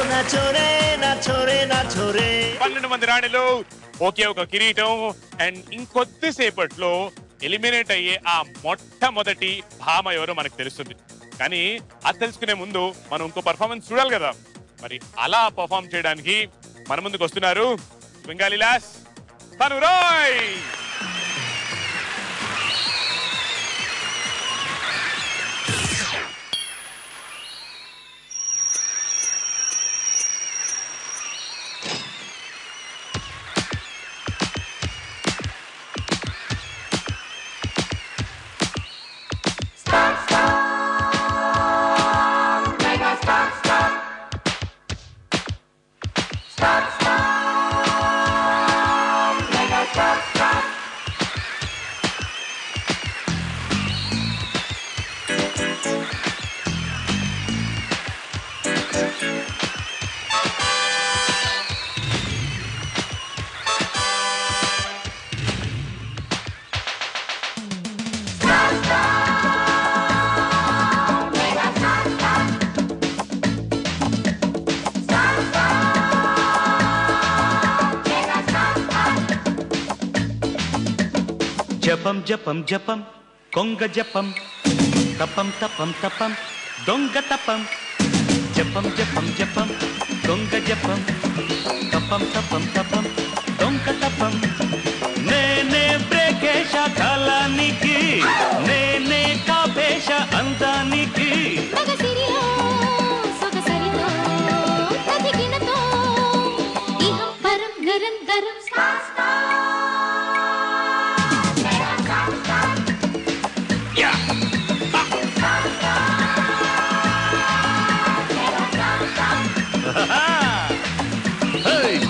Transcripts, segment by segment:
నా చోరే నా చోరే నా చోరే పన్నెండు మంది రాణిలు ఒకే ఒక కిరీటం అండ్ ఇంకొద్దిసేపట్లో ఎలిమినేట్ అయ్యే ఆ మొట్టమొదటి భామ ఎవరో మనకు తెలుస్తుంది కానీ అది తెలుసుకునే ముందు మనం ఇంకో పర్ఫార్మెన్స్ చూడాలి కదా మరి అలా పర్ఫామ్ చేయడానికి మన ముందుకు వస్తున్నారు బెంగాలీ లాస్ తను రాయ్ జపం జపం జపం కొంగ జపం తపం తపం తపం దొంగ తపం జపం జపం జపం దొంగ జపం తపం తపం తపం దొంగ తపం నేనే బ్రేకేశ కాలానికి నేనే కాపేశ అందానికి మగసిరిలో సొగసరితో ప్రతికినతో ఇహం పరం గరం గరం హేయ్!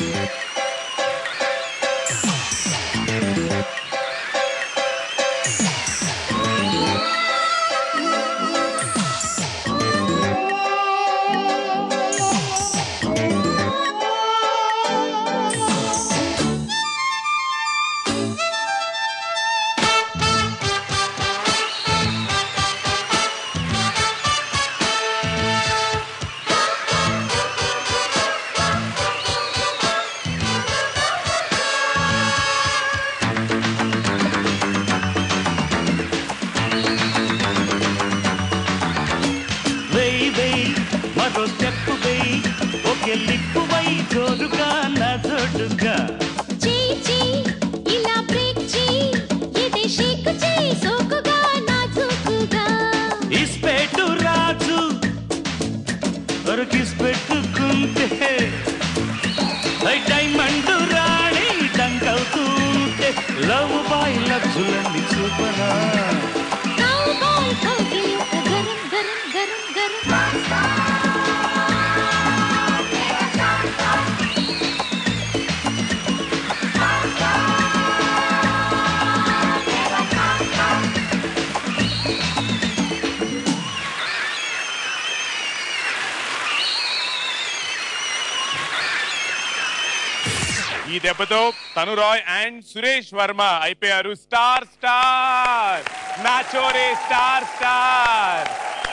వేయి వేయి మరో స్టెప్ వేయి ఒకే లిప్పు వై జోరుగా నా జోడుగా చేయి చేయి ఇలా బ్రేక్ చేయి ఇదే షేక్ చేయి సోకుగా నాజూకుగా ఇస్పెట్టు రాజు వరకు పెట్టుకుంటే ఐ డైమండ్ రాణి డంకవుతుంటే లవ్ బాయ్ లక్షులన్నీ చూపనా కౌ బాయ్ కౌగిలి గరం గరం గరం గరం ఈ దెబ్బతో తను రాయ్ అండ్ సురేష్ వర్మ అయిపోయారు స్టార్ స్టార్ నాచోరే స్టార్ స్టార్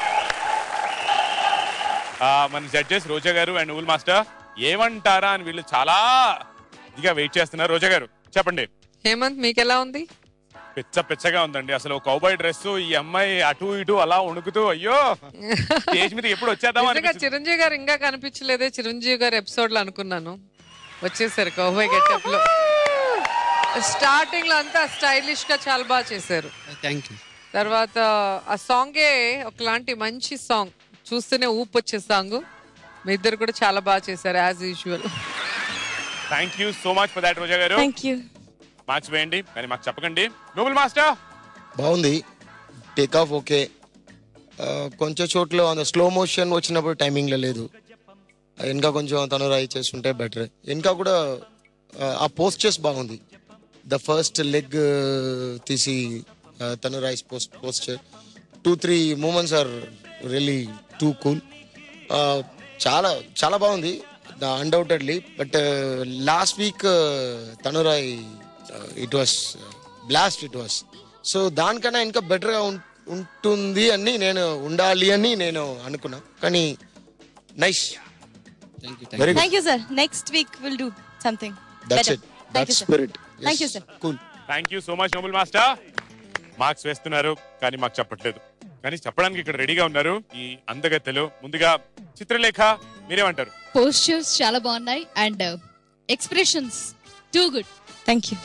ఆ, మన జడ్జెస్ రోజా గారు అండ్ ఊల్ మాస్టర్ ఏమంటారా అని వీళ్ళు చాలా ఇదిగా వెయిట్ చేస్తున్నారు రోజా గారు చెప్పండి హేమంత్ మీకెలా ఉంది పిచ్చ పిచ్చగా ఉందండి అసలు కౌబాయ్ డ్రెస్ ఈ అమ్మాయి అటు ఇటు అలా వణుకుతూ అయ్యో స్టేజ్ మీద ఎప్పుడు వచ్చేద్దాం నిజంగా అనిపించింది. చిరంజీవి గారు ఇంకా కనిపించలేదే చిరంజీవి గారు ఎపిసోడ్ లో అనుకున్నాను వచ్చేసారు కౌబాయ్ గెటప్ లో స్టార్టింగ్ లో అంతా స్టైలిష్ గా చాలా బాగా చేశారు థ్యాంక్ యూ తర్వాత ఆ సాంగే ఒకలాంటి మంచి సాంగ్ చూస్తేనే ఊపు వచ్చే సాంగ్ మీ ఇద్దరు కూడా చాలా బాగా చేశారు as usual thank you so much for that Roja garu thank you marks వేయండి కానీ మాకు చెప్పకండి నోబుల్ మాస్టర్ బాగుంది టేక్ ఆఫ్ ఓకే ఆ, కొంచెం చోట్ల అంత స్లో మోషన్ వచ్చినప్పుడు టైమింగ్లో లేదు ఇంకా కొంచెం తను రాయి చేస్తుంటే బెటర్ ఇంకా కూడా ఆ, ఆ పోస్టర్స్ బాగుంది ద ఫస్ట్ లెగ్ తీసి ఆ, తను rise post posture two three moments are really too cool చాలా చాలా బాగుంది undoubtedly but last week Tanu Rai it was blast it was so దానికన్నా ఇంకా బెటర్గా ఉంటుంది అని నేను ఉండాలి అని నేను అనుకున్నా కానీ nice very good thank you sir next week will do something that's it that's spirit thank you sir cool thank you so much noble master marks వేస్తున్నారు కానీ మాకు చెప్పట్లేదు కానీ చెప్పడానికి ఇక్కడ రెడీగా ఉన్నారు ఈ అందగత్తెలు ముందుగా చిత్రలేఖ మీరేమంటారు పోస్చర్స్ చాలా బాగున్నాయి and expressions too good thank you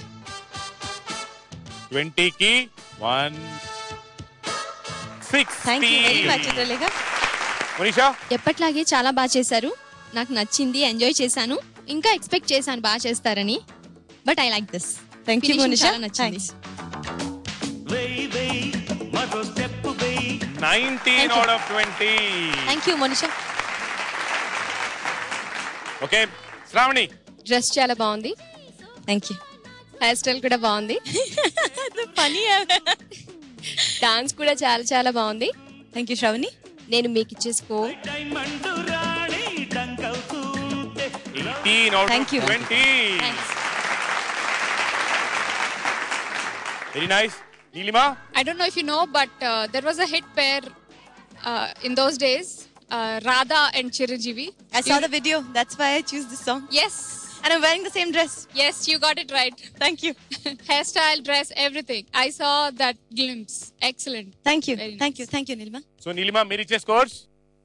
ట్వంటీకి one six thank you very much Chitralekha Manisha ఎప్పట్లాగే చాలా బాగా చేశారు నాకు నచ్చింది ఎంజాయ్ చేశాను ఇంకా ఎక్స్పెక్ట్ చేశాను బాగా చేస్తారని but I like this thank you Finishing Manisha చాలా నచ్చింది. వెయ్యి వెయ్యి మరో స్టెప్ వెయ్యి nineteen out of twenty thank you Manisha okay Sravani dress చాలా బాగుంది థ్యాంక్ యూ హెయిర్ స్టైల్ కూడా బాగుంది పని డాన్స్ కూడా చాలా చాలా బాగుంది థ్యాంక్ యూ శ్రవణి నేను మీకు ఇచ్చే స్కోర్ డైమండ్ రాణి డంకవుతూ ఉంటే eighteen out Thank of you. Twenty very nice Neelima I don't know if you know, but uh, there was a hit pair uh, in those days, uh, Radha and Chiranjeevi. I saw the video that's why I choose this song Yes, and I'm wearing the same dress yes, you got it right. thank you Hairstyle, dress, everything. I saw that glimpse. Excellent. thank you Very thank you thank you Nilma so Neelima మీరు ఇచ్చే scores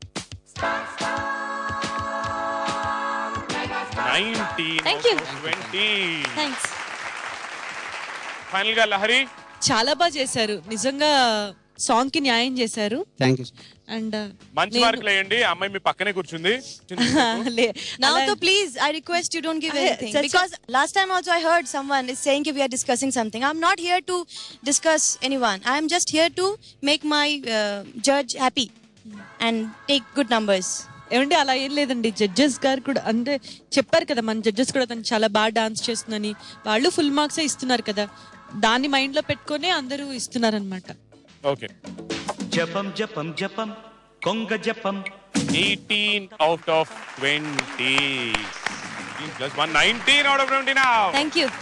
nineteen Thank you. Twenty thanks final గా లహరి చాలా బాగా చేశారు నిజంగా song కి న్యాయం చేశారు థ్యాంక్ యూ అండ్ మంచి మార్కులు వేయండి ఆ అమ్మాయి మీ పక్కనే కూర్చుంది now though please I request you don't give I- anything such a- because last time also I heard someone is saying if we are discussing something I'm not here to discuss anyone I'm just here to make my uh, judge happy and take good numbers ఏమంటే అలా ఏం లేదండి judges గారు కూడా అంటే చెప్పారు కదా మన జడ్జెస్ కూడా తను చాలా బాగా డాన్స్ చేస్తుందని వాళ్ళు ఫుల్ మార్క్స్ ఇస్తున్నారు కదా దాన్ని మైండ్ లో పెట్టుకొని అందరూ ఇస్తున్నారు అనమాట ఓకే జపం జపం జపం కొంగ జపం eighteen out of twenty plus one nineteen out of twenty నా thank you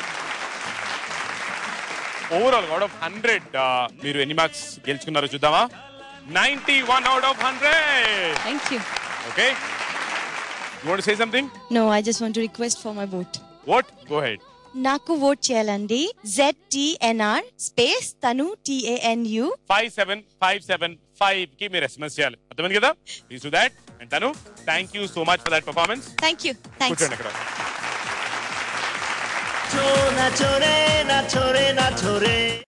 overall out of hundred మీరు ఎన్ని మార్క్స్ గెలుచుకున్నారో చూద్దామా ninety one out of hundred thank you okay you want say something no I just want to request for my vote what go head నాకు vote చేయాలండి ZTNR space Tanu TANU five seven five seven five కి మీరు SMS చేయాలి అర్థమైంది కదా please do that and తను thank you so much for that performance thank you thanks కూర్చోండి అక్కడ নাচো নাচো রে নাচো রে নাচো রে